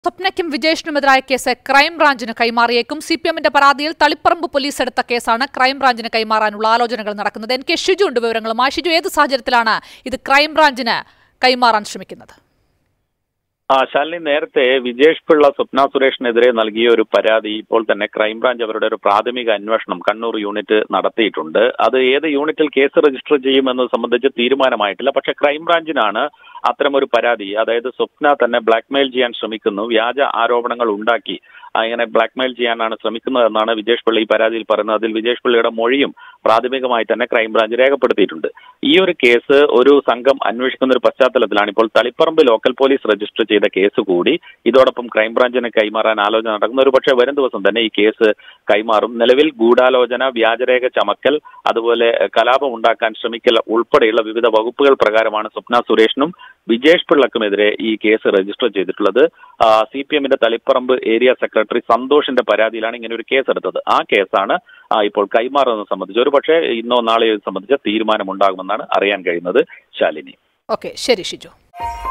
സ്വപ്നയ്ക്കും വിജേഷിനുമെതിരായ case ക്രൈംബ്രാഞ്ചിന് കൈമാറിയേക്കും C പി എമ്മിന്റെ പരാതിയിൽ തളിപ്പറമ്പ് പോലീസ് എടുത്ത കേസാണ് ക്രൈംബ്രാഞ്ചിന് കൈമാറാനുള്ള ആലോചനകൾ നടക്കുന്നത് എൻ കെ ഷിജു ഉണ്ട് വിവരങ്ങളുമായി ഷിജു ഏത് സാഹചര്യത്തിലാണ് ഇത് ക്രൈംബ്രാഞ്ചിന് കൈമാറാൻ ശ്രമിക്കുന്നത് ആ ശാലിനി നേരത്തെ വിജേഷ് പിള്ള സ്വപ്ന സുരേഷിനെതിരെ നൽകിയ ഒരു പരാതി ഇപ്പോൾ തന്നെ ക്രൈംബ്രാഞ്ച് അവരുടെ ഒരു പ്രാഥമിക അന്വേഷണം കണ്ണൂർ യൂണിറ്റ് നടത്തിയിട്ടുണ്ട് അത് ഏത് യൂണിറ്റിൽ കേസ് രജിസ്റ്റർ ചെയ്യുമെന്നത് സംബന്ധിച്ച് തീരുമാനമായിട്ടില്ല പക്ഷേ ക്രൈംബ്രാഞ്ചിനാണ് അത്തരമൊരു പരാതി അതായത് സ്വപ്ന തന്നെ ബ്ലാക്ക്മെയിൽ ചെയ്യാൻ ശ്രമിക്കുന്നു വ്യാജ ആരോപണങ്ങൾ ഉണ്ടാക്കി അങ്ങനെ ബ്ലാക്ക്മെയിൽ ചെയ്യാനാണ് ശ്രമിക്കുന്നതെന്നാണ് വിജേഷ് പിള്ള ഈ പരാതിയിൽ പറയുന്നത് അതിൽ വിജേഷ് പിള്ളയുടെ മൊഴിയും പ്രാഥമികമായി തന്നെ ക്രൈംബ്രാഞ്ച് രേഖപ്പെടുത്തിയിട്ടുണ്ട് ഈ ഒരു കേസ് ഒരു സംഘം അന്വേഷിക്കുന്ന ഒരു പശ്ചാത്തലത്തിലാണ് ഇപ്പോൾ തളിപ്പറമ്പ് ലോക്കൽ പോലീസ് രജിസ്റ്റർ ചെയ്ത കേസ് കൂടി ഇതോടൊപ്പം ക്രൈംബ്രാഞ്ചിന് കൈമാറാൻ ആലോചന നടക്കുന്ന ഒരു പക്ഷേ വരും ദിവസം തന്നെ ഈ കേസ് കൈമാറും നിലവിൽ ഗൂഢാലോചന വ്യാജരേഖ ചമക്കൽ അതുപോലെ കലാപം ഉണ്ടാക്കാൻ ശ്രമിക്കൽ ഉൾപ്പെടെയുള്ള വിവിധ വകുപ്പുകൾ പ്രകാരമാണ് സ്വപ്ന സുരേഷിനും വിജേഷ് പിള്ളക്കുമെതിരെ ഈ കേസ് രജിസ്റ്റർ ചെയ്തിട്ടുള്ളത് സി പി എമ്മിന്റെ തളിപ്പറമ്പ് ഏരിയ സെക്രട്ടറി സന്തോഷിന്റെ പരാതിയിലാണ് ഇങ്ങനെ ഒരു കേസ് എടുത്തത് ആ കേസാണ് ആ, ഇപ്പോൾ കൈമാറുന്നത് സംബന്ധിച്ച് ഒരു പക്ഷേ ഇന്നോ നാളെയോ ഇത് സംബന്ധിച്ച തീരുമാനമുണ്ടാകുമെന്നാണ് അറിയാൻ കഴിയുന്നത് ശാലിനി ഓക്കെ ശരി ഷിജു